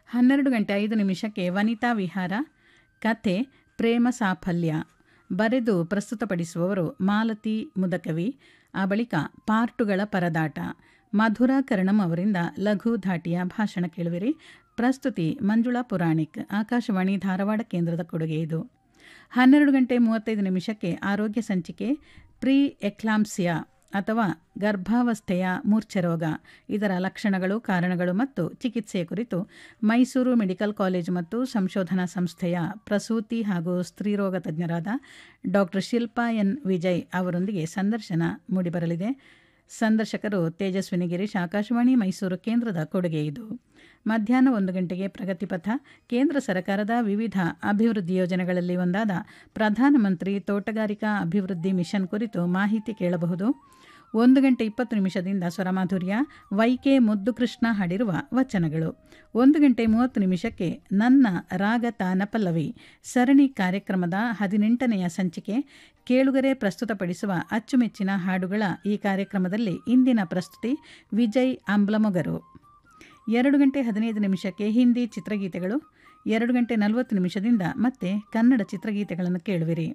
ಹನ್ನೆರಡು ಗಂಟೆ ಐದು ನಿಮಿಷಕ್ಕೆ ವನಿತಾ ವಿಹಾರ ಕಥೆ ಪ್ರೇಮ ಸಾಫಲ್ಯ ಬರೆದು ಪ್ರಸ್ತುತಪಡಿಸುವವರು ಮಾಲತಿ ಮುದಕವಿ ಆ ಬಳಿಕ ಪಾರ್ಟುಗಳ ಪರದಾಟ ಮಧುರಾ ಕರ್ಣಂ ಅವರಿಂದ ಲಘು ಧಾಟಿಯ ಭಾಷಣ ಕೇಳುವಿರಿ ಪ್ರಸ್ತುತಿ ಮಂಜುಳಾ ಪುರಾಣಿಕ್ ಆಕಾಶವಾಣಿ ಧಾರವಾಡ ಕೇಂದ್ರದ ಕೊಡುಗೆ ಇದು ಹನ್ನೆರಡು ಗಂಟೆ ಮೂವತ್ತೈದು ನಿಮಿಷಕ್ಕೆ ಆರೋಗ್ಯ ಸಂಚಿಕೆ ಪ್ರೀ ಎಕ್ಲಾಂಸಿಯಾ ಅಥವಾ ಗರ್ಭಾವಸ್ಥೆಯ ಮೂರ್ಛೆರೋಗ ಇದರ ಲಕ್ಷಣಗಳು ಕಾರಣಗಳು ಮತ್ತು ಚಿಕಿತ್ಸೆಯ ಕುರಿತು ಮೈಸೂರು ಮೆಡಿಕಲ್ ಕಾಲೇಜು ಮತ್ತು ಸಂಶೋಧನಾ ಸಂಸ್ಥೆಯ ಪ್ರಸೂತಿ ಹಾಗೂ ಸ್ತ್ರೀರೋಗ ತಜ್ಞರಾದ ಡಾಕ್ಟರ್ ಶಿಲ್ಪಾ ಎನ್ ವಿಜಯ್ ಅವರೊಂದಿಗೆ ಸಂದರ್ಶನ ಮೂಡಿಬರಲಿದೆ ಸಂದರ್ಶಕರು ತೇಜಸ್ವಿನಿ ಗಿರೀಶ್ ಆಕಾಶವಾಣಿ ಮೈಸೂರು ಕೇಂದ್ರದ ಕೊಡುಗೆ ಇದು ಮಧ್ಯಾಹ್ನ ಒಂದು ಗಂಟೆಗೆ ಪ್ರಗತಿಪಥ ಕೇಂದ್ರ ಸರ್ಕಾರದ ವಿವಿಧ ಅಭಿವೃದ್ಧಿ ಯೋಜನೆಗಳಲ್ಲಿ ಒಂದಾದ ಪ್ರಧಾನಮಂತ್ರಿ ತೋಟಗಾರಿಕಾ ಅಭಿವೃದ್ಧಿ ಮಿಷನ್ ಕುರಿತು ಮಾಹಿತಿ ಕೇಳಬಹುದು ಒಂದು ಗಂಟೆ ಇಪ್ಪತ್ತು ನಿಮಿಷದಿಂದ ಸ್ವರಮಾಧುರ್ಯ ವೈಕೆ ಮುದ್ದು ಕೃಷ್ಣ ಹಾಡಿರುವ ವಚನಗಳು ಒಂದು ಗಂಟೆ ಮೂವತ್ತು ನಿಮಿಷಕ್ಕೆ ನನ್ನ ರಾಗ ತಾನ ಪಲ್ಲವಿ ಸರಣಿ ಕಾರ್ಯಕ್ರಮದ ಹದಿನೆಂಟನೆಯ ಸಂಚಿಕೆ ಕೇಳುಗರೆ ಪ್ರಸ್ತುತಪಡಿಸುವ ಅಚ್ಚುಮೆಚ್ಚಿನ ಹಾಡುಗಳ ಈ ಕಾರ್ಯಕ್ರಮದಲ್ಲಿ ಇಂದಿನ ಪ್ರಸ್ತುತಿ ವಿಜಯ್ ಅಂಬ್ಲಮೊಗರು ಎರಡು ಗಂಟೆ ಹದಿನೈದು ನಿಮಿಷಕ್ಕೆ ಹಿಂದಿ ಚಿತ್ರಗೀತೆಗಳು ಎರಡು ಗಂಟೆ ನಲವತ್ತು ನಿಮಿಷದಿಂದ ಮತ್ತೆ ಕನ್ನಡ ಚಿತ್ರಗೀತೆಗಳನ್ನು ಕೇಳುವಿರಿ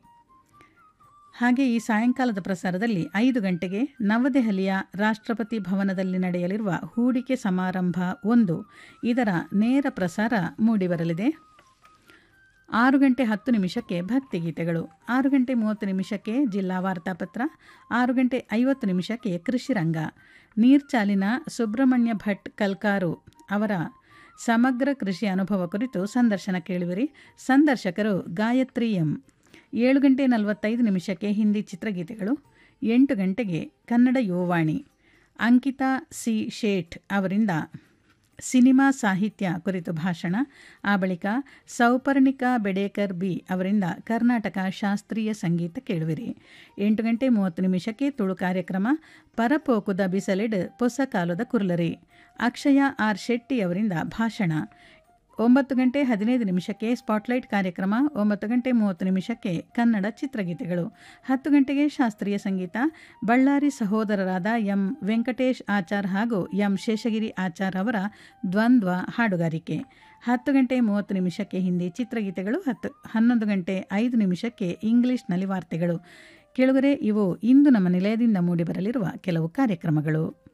ಹಾಗೆ ಈ ಸಾಯಂಕಾಲದ ಪ್ರಸಾರದಲ್ಲಿ ಐದು ಗಂಟೆಗೆ ನವದೆಹಲಿಯ ರಾಷ್ಟ್ರಪತಿ ಭವನದಲ್ಲಿ ನಡೆಯಲಿರುವ ಹೂಡಿಕೆ ಸಮಾರಂಭ ಒಂದು ಇದರ ನೇರ ಪ್ರಸಾರ ಮೂಡಿಬರಲಿದೆ ಆರು ಗಂಟೆ ಹತ್ತು ನಿಮಿಷಕ್ಕೆ ಭಕ್ತಿಗೀತೆಗಳು ಆರು ಗಂಟೆ ಮೂವತ್ತು ನಿಮಿಷಕ್ಕೆ ಜಿಲ್ಲಾ ವಾರ್ತಾಪತ್ರ ಆರು ಗಂಟೆ ಐವತ್ತು ನಿಮಿಷಕ್ಕೆ ಕೃಷಿ ರಂಗ ನೀರ್ಚಾಲಿನ ಸುಬ್ರಹ್ಮಣ್ಯ ಭಟ್ ಕಲ್ಕಾರು ಅವರ ಸಮಗ್ರ ಕೃಷಿ ಅನುಭವ ಕುರಿತು ಸಂದರ್ಶನ ಕೇಳುವಿರಿ ಸಂದರ್ಶಕರು ಗಾಯತ್ರಿ ಎಂ ಏಳು ಗಂಟೆ ನಲವತ್ತೈದು ನಿಮಿಷಕ್ಕೆ ಹಿಂದಿ ಚಿತ್ರಗೀತೆಗಳು ಎಂಟು ಗಂಟೆಗೆ ಕನ್ನಡ ಯುವವಾಣಿ ಅಂಕಿತಾ ಸಿ ಶೇಠ್ ಅವರಿಂದ ಸಿನಿಮಾ ಸಾಹಿತ್ಯ ಕುರಿತು ಭಾಷಣ ಆ ಬಳಿಕ ಸೌಪರ್ಣಿಕಾ ಬೆಡೇಕರ್ ಬಿ ಅವರಿಂದ ಕರ್ನಾಟಕ ಶಾಸ್ತ್ರೀಯ ಸಂಗೀತ ಕೇಳುವಿರಿ ಎಂಟು ಗಂಟೆ ಮೂವತ್ತು ನಿಮಿಷಕ್ಕೆ ತುಳು ಕಾರ್ಯಕ್ರಮ ಪರಪೋಕುದ ಬಿಸಲೆಡ್ ಪೊಸ ಕಾಲದ ಕುರ್ಲರಿ ಅಕ್ಷಯ ಆರ್ ಶೆಟ್ಟಿ ಅವರಿಂದ ಭಾಷಣ ಒಂಬತ್ತು ಗಂಟೆ ಹದಿನೈದು ನಿಮಿಷಕ್ಕೆ ಸ್ಪಾಟ್ಲೈಟ್ ಕಾರ್ಯಕ್ರಮ ಒಂಬತ್ತು ಗಂಟೆ ಮೂವತ್ತು ನಿಮಿಷಕ್ಕೆ ಕನ್ನಡ ಚಿತ್ರಗೀತೆಗಳು ಹತ್ತು ಗಂಟೆಗೆ ಶಾಸ್ತ್ರೀಯ ಸಂಗೀತ ಬಳ್ಳಾರಿ ಸಹೋದರರಾದ ಎಂ ವೆಂಕಟೇಶ್ ಆಚಾರ್ ಹಾಗೂ ಎಂ ಶೇಷಗಿರಿ ಆಚಾರ್ ಅವರ ದ್ವಂದ್ವ ಹಾಡುಗಾರಿಕೆ ಹತ್ತು ಗಂಟೆ ಮೂವತ್ತು ನಿಮಿಷಕ್ಕೆ ಹಿಂದಿ ಚಿತ್ರಗೀತೆಗಳು ಹತ್ತು ಹನ್ನೊಂದು ಗಂಟೆ ಐದು ನಿಮಿಷಕ್ಕೆ ಇಂಗ್ಲಿಷ್ನಲ್ಲಿ ವಾರ್ತೆಗಳು ಕೆಳಗರೆ ಇವು ಇಂದು ನಮ್ಮ ನಿಲಯದಿಂದ ಮೂಡಿಬರಲಿರುವ ಕೆಲವು ಕಾರ್ಯಕ್ರಮಗಳು